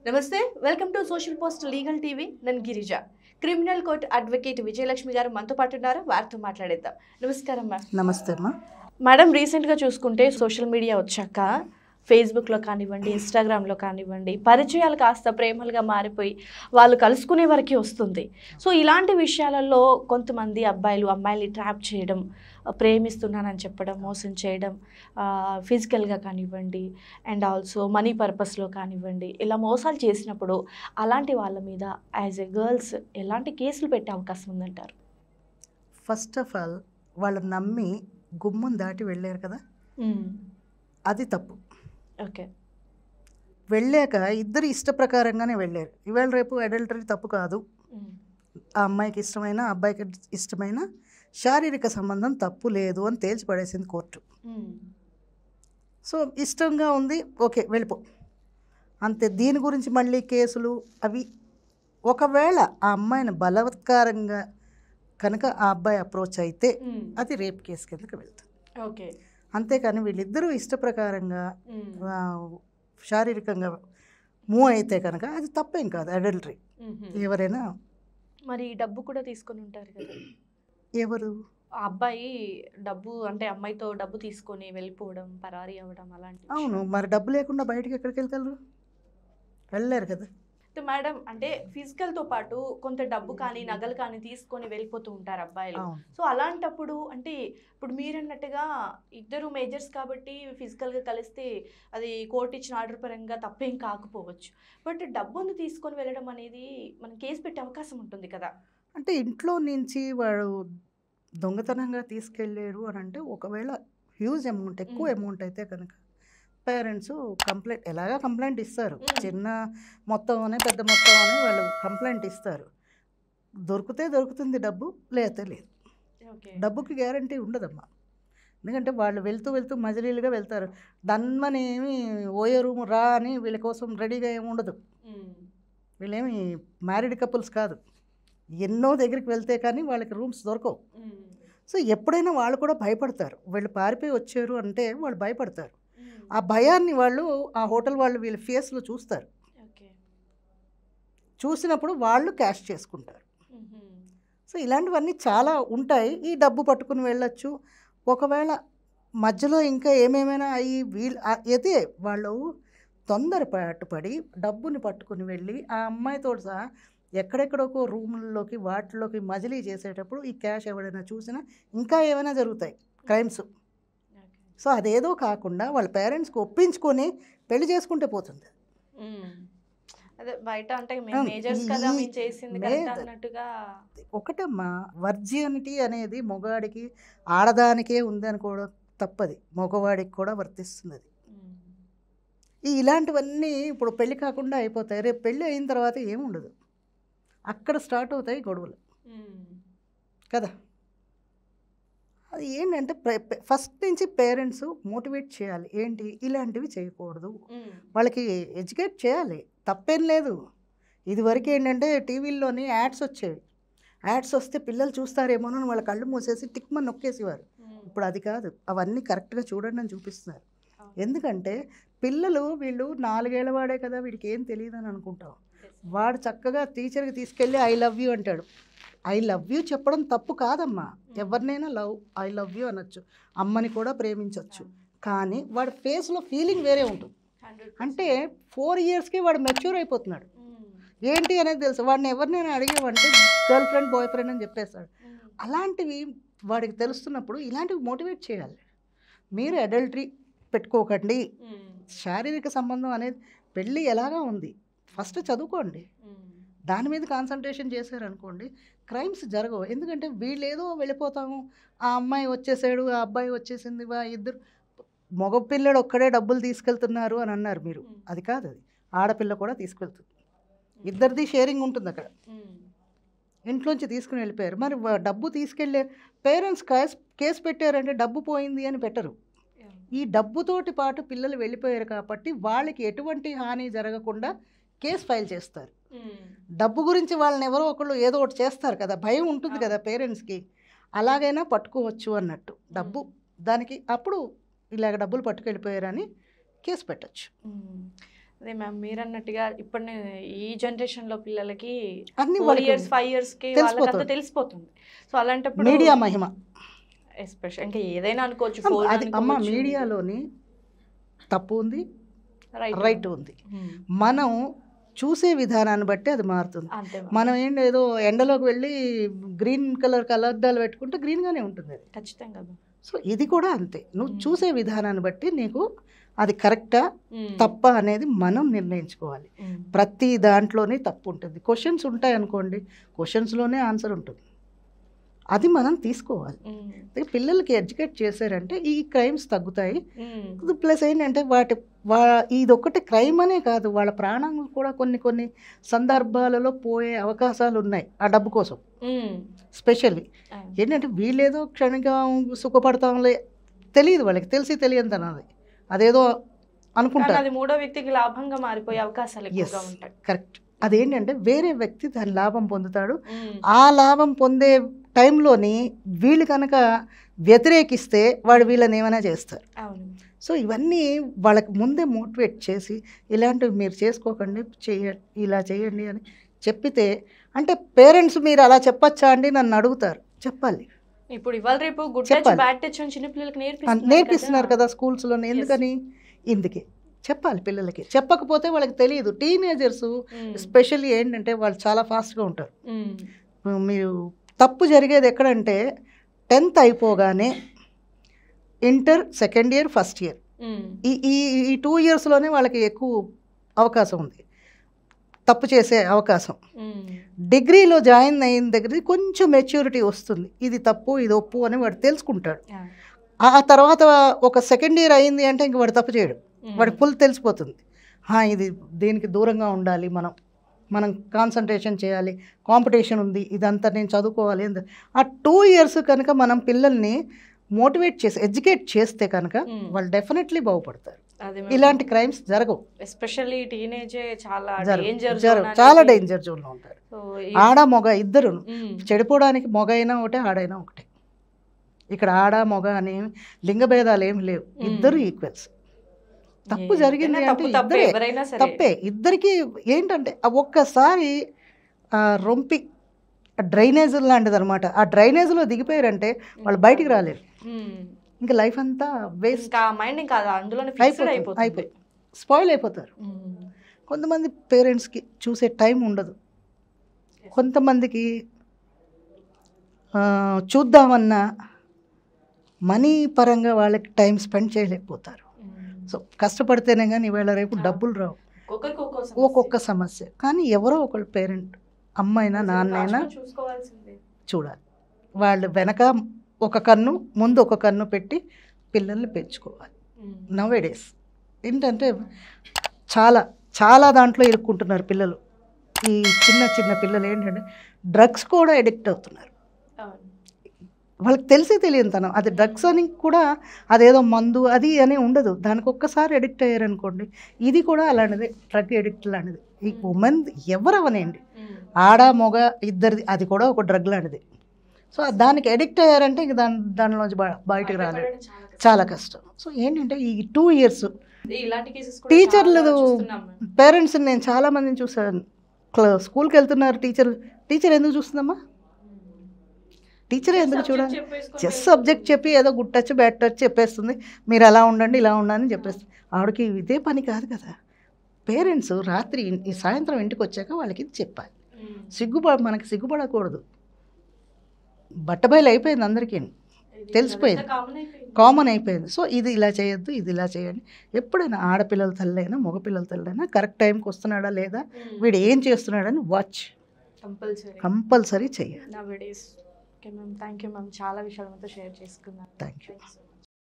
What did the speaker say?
నమస్తే welcome to social post legal TV నేను Girija criminal court advocate Vijayalakshmi garu మనతో పాటు ఉన్నారు వారితో మాట్లాడేద్దాం నమస్కారం మ్యామ్ నమస్తే అమ్మా మేడం రీసెంట్గా చూసుకుంటే సోషల్ మీడియా వచ్చాక ఫేస్బుక్లో కానివ్వండి ఇన్స్టాగ్రామ్లో కానివ్వండి పరిచయాలు కాస్త ప్రేమలుగా మారిపోయి వాళ్ళు కలుసుకునే వరకే వస్తుంది సో ఇలాంటి విషయాలలో కొంతమంది అబ్బాయిలు అమ్మాయిల్ని ట్రాప్ చేయడం ప్రేమిస్తున్నానని చెప్పడం మోసం చేయడం ఫిజికల్గా కానివ్వండి అండ్ ఆల్సో మనీ పర్పస్లో కానివ్వండి ఇలా మోసాలు చేసినప్పుడు అలాంటి వాళ్ళ మీద యాజ్ ఎ గర్ల్స్ ఎలాంటి కేసులు పెట్టే అవకాశం ఉందంటారు ఫస్ట్ ఆఫ్ ఆల్ వాళ్ళు నమ్మి గుమ్మం దాటి వెళ్ళారు కదా అది తప్పు ఓకే వెళ్ళాక ఇద్దరు ఇష్ట ప్రకారంగానే వెళ్ళారు ఇవాళ రేపు అడల్టరీ తప్పు కాదు ఆ అమ్మాయికి ఇష్టమైన ఆ అబ్బాయికి ఇష్టమైన శారీరక సంబంధం తప్పు లేదు అని తేల్చి పడేసింది కోర్టు సో ఇష్టంగా ఉంది ఓకే వెళ్ళిపో అంతే దీని గురించి మళ్ళీ కేసులు అవి ఒకవేళ ఆ అమ్మాయిని బలవత్కారంగా కనుక ఆ అబ్బాయి అప్రోచ్ అయితే అది రేప్ కేసు కిందకి వెళ్తుంది ఓకే అంతేకాని వీళ్ళిద్దరూ ఇష్ట ప్రకారంగా ఆ, శారీరకంగా మూవ్ అయితే కనుక అది తప్పేం కాదు అడల్టరీ ఎవరైనా మరి డబ్బు కూడా తీసుకొని ఉంటారు కదా ఎవరు ఆ అబ్బాయి డబ్బు అంటే అమ్మాయితో డబ్బు తీసుకొని వెళ్ళిపోవడం పరారీ అవ్వడం అలాంటి అవును మరి డబ్బు లేకుండా బయటికి ఎక్కడికి వెళ్తారు వెళ్ళలేరు కదా అయితే మేడం అంటే ఫిజికల్ తో పాటు కొంత డబ్బు కానీ నగలు కానీ తీసుకొని వెళ్ళిపోతూ ఉంటారు అబ్బాయిలు అవును సో అలాంటప్పుడు అంటే ఇప్పుడు మీరన్నట్టుగా ఇద్దరు మేజర్స్ కాబట్టి ఫిజికల్గా కలిస్తే అది కోర్టు ఇచ్చిన ఆర్డర్ పరంగా తప్పేం కాకపోవచ్చు బట్ డబ్బును తీసుకొని వెళ్ళడం అనేది మనం కేసు పెట్టే అవకాశం ఉంటుంది కదా అంటే ఇంట్లో నుంచి వాడు దొంగతనంగా తీసుకెళ్ళారు అని అంటే ఒకవేళ హ్యూజ్ అమౌంట్ ఎక్కువ మ్మ్. అమౌంట్ అయితే కనుక పేరెంట్స్ కంప్లైంట్ ఎలాగా కంప్లైంట్ ఇస్తారు మ్మ్. చిన్న మొత్తం అని పెద్ద మొత్తం అని వాళ్ళు కంప్లైంట్ ఇస్తారు దొరికితే దొరుకుతుంది డబ్బు లేతే లేదు ఓకే డబ్బుకి గ్యారంటీ ఉండదమ్మా ఎందుకంటే వాళ్ళు వెళ్తూ వెళ్తూ మజిలీలుగా వెళ్తారు దన్మని ఏమి ఓయో రూమ్ రా అని వీళ్ళ కోసం రెడీగా ఏమి ఉండదు వీళ్ళేమి మ్యారీడ్ కపుల్స్ కాదు ఎన్నో దగ్గరికి వెళ్తే కానీ వాళ్ళకి రూమ్స్ దొరకవు సో ఎప్పుడైనా వాళ్ళు కూడా భయపడతారు వీళ్ళు పారిపోయి వచ్చారు అంటే వాళ్ళు భయపడతారు ఆ భయాన్ని వాళ్ళు ఆ హోటల్ వాళ్ళు వీళ్ళ ఫేస్లో చూస్తారు ఓకే చూసినప్పుడు వాళ్ళు క్యాష్ చేసుకుంటారు సో ఇలాంటివన్నీ చాలా ఉంటాయి ఈ డబ్బు పట్టుకుని వెళ్ళొచ్చు ఒకవేళ మధ్యలో ఇంకా ఏమేమైనా అయ్యి వీళ్ళు ఆ- అయితే వాళ్ళు తొందరపాటు పడి డబ్బుని పట్టుకుని వెళ్ళి ఆ అమ్మాయితో సహా ఎక్కడెక్కడోకో రూముల్లోకి వాటిలోకి మజిలీ చేసేటప్పుడు ఈ క్యాష్ ఎవడైనా చూసినా ఇంకా ఏమైనా జరుగుతాయి క్రైమ్స్ సో అదేదో కాకుండా వాళ్ళ పేరెంట్స్కి ఒప్పించుకొని పెళ్లి చేసుకుంటే పోతుంది అదే బయట అంటే అవును. మేజర్స్ ఈ- కదా ఈ మేము చేసింది కరెక్ట్ major- అన్నట్టుగా ఒకటమ్మా వర్జియానిటీ అనేది మొగాడికి ఆడదానికే ఉంది అనుకోవడం తప్పది మగవాడికి కూడా వర్తిస్తుంది అది ఉమ్. ఈ ఇలాంటివన్నీ ఇప్పుడు పెళ్లి కాకుండా అయిపోతాయి రేపు పెళ్ళి అయిన తర్వాత ఏముండదు అక్కడ స్టార్ట్ అవుతాయి గొడవలు ఉమ్. కదా అది ఏంటంటే ఫస్ట్ నుంచి పేరెంట్స్ మోటివేట్ చేయాలి ఏంటి ఇలాంటివి చేయకూడదు ఉమ్. వాళ్ళకి ఎడ్యుకేట్ చేయాలి తప్పేం లేదు ఇదివరకు ఏంటంటే టీవీల్లోని యాడ్స్ వచ్చేవి యాడ్స్ వస్తే పిల్లలు చూస్తారేమోనని వాళ్ళ కళ్ళు మూసేసి టిక్మని నొక్కేసేవారు ఉమ్. ఇప్పుడు అది కాదు అవన్నీ కరెక్ట్గా చూడండి అని చూపిస్తున్నారు అవును. ఎందుకంటే పిల్లలు వీళ్ళు నాలుగేళ్ల వాడే కదా వీడికి ఏం తెలియదు అని అనుకుంటాం Yes. వాడు చక్కగా టీచర్కి తీసుకెళ్ళి ఐ లవ్ యూ అంటాడు ఐ లవ్ యూ చెప్పడం తప్పు కాదమ్మా ఎవరినైనా లవ్ ఐ లవ్ యూ అనొచ్చు అమ్మని కూడా ప్రేమించవచ్చు కానీ వాడి ఫేస్లో ఫీలింగ్ వేరే ఉంటుంది 100%. అంటే ఫోర్ ఇయర్స్కి వాడు మెచ్యూర్ అయిపోతున్నాడు ఉమ్. ఏంటి అనేది తెలుసు వాడిని ఎవరినైనా అడిగేవంటే గర్ల్ ఫ్రెండ్ బాయ్ ఫ్రెండ్ అని చెప్పేస్తాడు ఉమ్. అలాంటివి వాడికి తెలుస్తున్నప్పుడు ఇలాంటివి మోటివేట్ చేయాలి మీరు అడల్టరీ పెట్టుకోకండి ఉమ్. శారీరక సంబంధం అనేది పెళ్ళి ఎలాగా ఉంది ఫస్ట్ చదువుకోండి ఉమ్. దాని మీద కాన్సన్ట్రేషన్ చేశారనుకోండి క్రైమ్స్ జరగవు ఎందుకంటే వీళ్ళు ఏదో వెళ్ళిపోతాము ఆ అమ్మాయి వచ్చేసాడు ఆ అబ్బాయి వచ్చేసింది వా ఇద్దరు మగ పిల్లడు ఒక్కడే డబ్బులు తీసుకెళ్తున్నారు అని అన్నారు మీరు ఉమ్. అది కాదు అది ఆడపిల్ల కూడా తీసుకెళ్తుంది ఇద్దరిది షేరింగ్ ఉంటుంది అక్కడ ఉమ్. ఇంట్లోంచి తీసుకుని వెళ్ళిపోయారు మరి వా- డబ్బు తీసుకెళ్ళే పేరెంట్స్ కేసు కేసు పెట్టారంటే డబ్బు పోయింది అని పెట్టరు Yeah. ఈ డబ్బుతోటి పాటు పిల్లలు వెళ్ళిపోయారు కాబట్టి వాళ్ళకి ఎటువంటి హాని జరగకుండా కేసు ఫైల్ చేస్తారు ఉమ్. డబ్బు గురించి వాళ్ళని ఎవరో ఒకళ్ళు ఏదో ఒకటి చేస్తారు కదా భయం ఉంటుంది కదా పేరెంట్స్కి అలాగైనా పట్టుకోవచ్చు అన్నట్టు డబ్బు దానికి అప్పుడు ఇలాగ డబ్బులు పట్టుకెళ్ళిపోయారని కేసు పెట్టచ్చు మ్మ్. అదే మ్యామ్ మీరు అన్నట్టుగా ఇప్పుడు ఈ జనరేషన్ లో పిల్లలకి అన్ని ఫోర్ వాళ్ళకి ఇయర్స్ ఫైవ్ ఇయర్స్ కి వాళ్ళకంతా తెలిసిపోతుంది. తెలిసిపోతుంది సో అలాంటప్పుడు మీడియా మహిమ ఎస్పెషల్ ఇంకా ఏదైనా అనుకోవచ్చు అమ్మ, ఫోన్ అది అమ్మ మీడియాలోని తప్పు ఉంది రైట్ రైట్ ఉంది మనం చూసే విధానాన్ని బట్టి అది మారుతుంది అంతే ma'am. మనం ఏంటి ఏదో ఎండలోకి వెళ్ళి గ్రీన్ కలర్ కలర్దాలు పెట్టుకుంటే గ్రీన్గానే ఉంటుంది అది ఖచ్చితంగా ma'am. సో ఇది కూడా అంతే నువ్వు మ్మ్. చూసే విధానాన్ని బట్టి నీకు అది కరెక్టా మ్మ్. తప్ప అనేది మనం నిర్ణయించుకోవాలి మ్మ్. ప్రతి దాంట్లోనే తప్పు ఉంటుంది క్వశ్చన్స్ ఉంటాయి అనుకోండి క్వశ్చన్స్లోనే ఆన్సర్ ఉంటుంది అది మనం తీసుకోవాలి మ్మ్. అయితే పిల్లలకి ఎడ్యుకేట్ చేశారంటే ఈ క్రైమ్స్ తగ్గుతాయి మ్మ్. ప్లస్ ఏంటంటే వాటి వా ఇదొక్కటి క్రైమ్ అనే కాదు వాళ్ళ ప్రాణాలు కూడా కొన్ని కొన్ని సందర్భాలలో పోయే అవకాశాలు ఉన్నాయి ఆ డబ్బు కోసం మ్మ్. స్పెషల్లీ ఆ. ఏంటంటే వీళ్ళేదో క్షణిగా సుఖపడతాంలే తెలియదు వాళ్ళకి తెలిసి తెలియదు అన్నది అదేదో కానీ అనుకుంటారు అది మూడో వ్యక్తికి లాభంగా మారిపోయే అవకాశాలు ఎస్ ఎక్కువగా ఉంటాయి కరెక్ట్ అదేంటంటే వేరే వ్యక్తి దాని లాభం పొందుతాడు మ్మ్. ఆ లాభం పొందే టైంలోని వీళ్ళు కనుక వ్యతిరేకిస్తే వాడు వీళ్ళని ఏమైనా చేస్తారు అవును సో ఇవన్నీ వాళ్ళకి ముందే మోటివేట్ చేసి ఇలాంటివి మీరు చేసుకోకండి చేయ ఇలా చేయండి అని చెప్పితే అంటే పేరెంట్స్ మీరు అలా చెప్పచ్చా అండి నన్ను అడుగుతారు చెప్పాలి ఇప్పుడు ఇవాళ రేపు గుడ్ టచ్ చెప్పాలి. బ్యాడ్ టచ్ అని చిన్న పిల్లలకి అన్- నేర్పిస్తున్నారు నేర్పిస్తున్నారు కదా స్కూల్స్లో ఎందుకని ఇందుకే చెప్పాలి పిల్లలకి చెప్పకపోతే వాళ్ళకి తెలియదు టీనేజర్స్ మ్మ్. స్పెషల్లీ ఏంటంటే వాళ్ళు చాలా ఫాస్ట్గా ఉంటారు మ్మ్. మీరు తప్పు జరిగేది ఎక్కడంటే టెన్త్ అయిపోగానే inter second year first year మ్మ్. ఈ ఈ ఈ టూ ఇయర్స్లోనే వాళ్ళకి ఎక్కువ అవకాశం ఉంది తప్పు చేసే అవకాశం మ్మ్. డిగ్రీలో జాయిన్ అయిన దగ్గర కొంచెం మెచ్యూరిటీ వస్తుంది ఇది తప్పు ఇది ఒప్పు అని వాడు తెలుసుకుంటాడు ఆ. ఆ తర్వాత ఒక సెకండ్ ఇయర్ అయింది అంటే ఇంక వాడు తప్పు చేయడు మ్మ్. వాడికి ఫుల్ తెలిసిపోతుంది "హా, ఇది దీనికి దూరంగా ఉండాలి మనం మనం కాన్సన్ట్రేషన్ చేయాలి కాంపిటీషన్ ఉంది ఇదంతా నేను చదువుకోవాలి అంద- ఆ టూ ఇయర్స్ కనుక మనం పిల్లల్ని మోటివేట్ చేసి ఎడ్యుకేట్ చేస్తే కనుక మ్మ్. వాళ్ళు డెఫినెట్లీ బాగుపడతారు అదే ఇలాంటి క్రైమ్స్ జరగవు ఎస్పెషల్లీ టీనేజ్ చాలా జరగవు డేంజర్ జరగవు చాలా డేంజర్ జోన్లో ఉంటారు ఆడ మొగ ఇద్దరు చెడిపోవడానికి మొగ అయినా ఒకటే ఆడైనా ఒకటే ఇక్కడ ఆడ మొగ అని లింగ భేదాలు ఏమి లేవు మ్మ్. ఇద్దరు ఈక్వల్స్ తప్పు జరిగింది అంటే ఇద్దరే ఎవరైనా సరే తప్పే ఇద్దరికి ఏంటంటే ఆ ఒక్కసారి ఆ రొంపి డ్రైనేజ్ లాంటిది అనమాట ఆ డ్రైనేజ్లో దిగిపోయారంటే వాళ్ళు బయటికి రాలేరు మ్మ్. ఇంకా లైఫ్ అంతా వేస్ట్ ఇంకా మైండ్ ఇంకా అందులోనే ఫిక్స్డ్ అయిపోతుంది అయిపోతుంది అయిపోయి స్పాయిల్ అయిపోతారు మ్మ్. కొంతమంది పేరెంట్స్కి చూసే టైం ఉండదు కొంతమందికి ఆ, చూద్దామన్నా మనీ పరంగా వాళ్ళకి టైం స్పెండ్ చేయలేకపోతారు మ్మ్. సో కష్టపడితేనే కానీ ఇవాళ రేపు డబ్బులు రావు ఒక్కొక్కరికి ఒక్కో సమస్య. ఒక్కొక్క సమస్య కానీ ఎవరో ఒకళ్ళు పేరెంట్ అమ్మైనా నాన్నైనా రాష్ట్రం చూసుకోవాల్సిందే చూడాలి వాళ్ళు వెనక ఒక కన్ను ముందు ఒక కన్ను పెట్టి పిల్లల్ని పెంచుకోవాలి మ్మ్. నవ్ డేస్ ఏంటంటే చాలా చాలా దాంట్లో ఇరుక్కుంటున్నారు పిల్లలు ఈ చిన్న చిన్న పిల్లలు ఏంటంటే డ్రగ్స్ కూడా ఎడిక్ట్ అవుతున్నారు అవును వాళ్ళకి తెలిసి తెలియనితనం అది డ్రగ్స్ అని కూడా అదేదో మందు అది అని ఉండదు దానికి ఒక్కసారి ఎడిక్ట్ అయ్యారనుకోండి ఇది కూడా అలాంటిదే డ్రగ్ ఎడిక్ట్ లాంటిది ఈ ఉమెన్ ఎవరు అవనేయండి మ్మ్. ఆడ మొగ ఇద్దరిది అది కూడా ఒక డ్రగ్ లాంటిది సో దానికి ఎడిక్ట్ అయ్యారంటే ఇంక దాని దానిలోంచి బ- బయటకు రాలేదు బయటపడడం చాలా కష్టం. చాలా కష్టం సో ఏంటంటే ఈ టూ ఇయర్స్ ఇలాంటి కేసెస్ టీచర్లు చూస్తున్నాం మేము. పేరెంట్స్ నేను చాలా మందిని చూసాను క్లా- స్కూల్కి వెళ్తున్నారు టీచర్ టీచర్ ఎందుకు చూస్తుందమ్మా టీచర్ ఎందుకు Subject చూడాలి చెప్పేసుకొని జస్ట్ సబ్జెక్ట్ చెప్పి ఏదో గుడ్ టచ్ బ్యాడ్ టచ్ చెప్పేస్తుంది మీరు అలా ఉండండి ఇలా ఉండండి అని చెప్పేస్తుంది ఆవిడకి ఇదే పని కాదు కదా పేరెంట్స్ రాత్రి ఇన్- ఈ సాయంత్రం ఇంటికి వచ్చాక వాళ్ళకి ఇది చెప్పాలి మ్మ్. సిగ్గుపడ మనకి సిగ్గుపడకూడదు బట్టబయలు అయిపోయింది అందరికీ ఇది తెలిసిపోయింది. అదంతా common అయిపోయింది. కామన్ అయిపోయింది సో ఇది ఇలా చేయొద్దు ఇది ఇలా చేయండి ఎప్పుడైనా ఆడపిల్లల తల్లైనా మగపిల్లల తల్లైనా కరెక్ట్ టైంకి వస్తున్నాడా లేదా మ్మ్. వీడు ఏం చేస్తున్నాడని వాచ్ కంపల్సరీ కంపల్సరీ చేయాలి nowadays okay ma'am thank you ma'am చాలా విషయాలు మాతో షేర్ చేసుకున్నాను thank you Thanks so much.